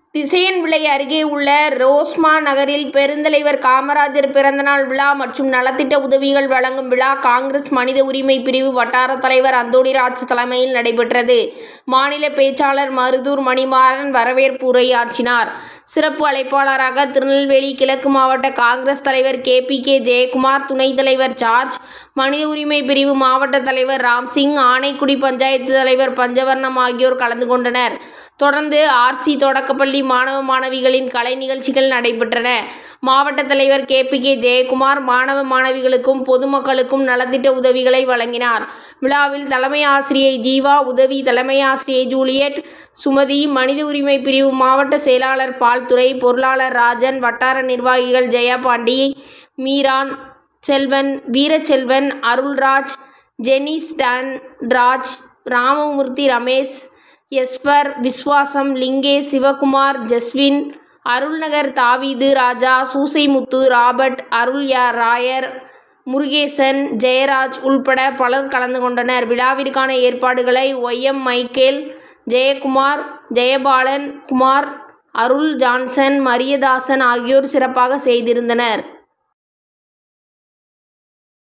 திசையன்விளை அருகே உள்ள ரோஸ்மா நகரில் பெருந்தலைவர் காமராஜர் பிறந்தநாள் விழா மற்றும் நலத்திட்ட உதவிகள் வழங்கும் விழா காங்கிரஸ் மனித உரிமை பிரிவு வட்டார தலைவர் அந்தோணிராஜ் தலைமையில் நடைபெற்றது மாநில பேச்சாளர் மருதூர் மணிமாறன் வரவேற்பு உரையாற்றினார் சிறப்பு அழைப்பாளராக திருநெல்வேலி கிழக்கு மாவட்ட காங்கிரஸ் தலைவர் கே பி கே ஜெயக்குமார் துணைத் தலைவர் ஜார்ஜ் மனித உரிமை பிரிவு மாவட்ட தலைவர் ராம்சிங் ஆனைக்குடி பஞ்சாயத்து தலைவர் பஞ்சவர்ணம் ஆகியோர் கலந்து கொண்டனர் தொடர்ந்து ஆர்சி தொடக்கப்பள்ளி மாணவ மாணவிகளின் கலை நிகழ்ச்சிகள் நடைபெற்றன மாவட்ட தலைவர் கே பி கே ஜெயக்குமார் மாணவ மாணவிகளுக்கும் பொதுமக்களுக்கும் நலத்திட்ட உதவிகளை வழங்கினார் விழாவில் தலைமை ஆசிரியை ஜீவா உதவி தலைமை ஆசிரியை ஜூலியட் சுமதி மனித உரிமை பிரிவு மாவட்ட செயலாளர் பால்துறை பொருளாளர் ராஜன் வட்டார நிர்வாகிகள் ஜெயபாண்டி மீரான் செல்வன் வீரச்செல்வன் அருள்ராஜ் ஜெனி ஸ்டான் ராஜ் ராமமூர்த்தி ரமேஷ் எஸ்வர் விஸ்வாசம் லிங்கேஷ் சிவகுமார் ஜஸ்வின் அருள்நகர் தாவீது ராஜா சூசைமுத்து ராபர்ட் அருள் யா ராயர் முருகேசன் ஜெயராஜ் உள்பட பலர் கலந்து கொண்டனர் விழாவிற்கான ஏற்பாடுகளை YM Michael Jeyakumar Jeyapalan Kumar Arul Johnson Mariadasan ஆகியோர் சிறப்பாக செய்திருந்தனர்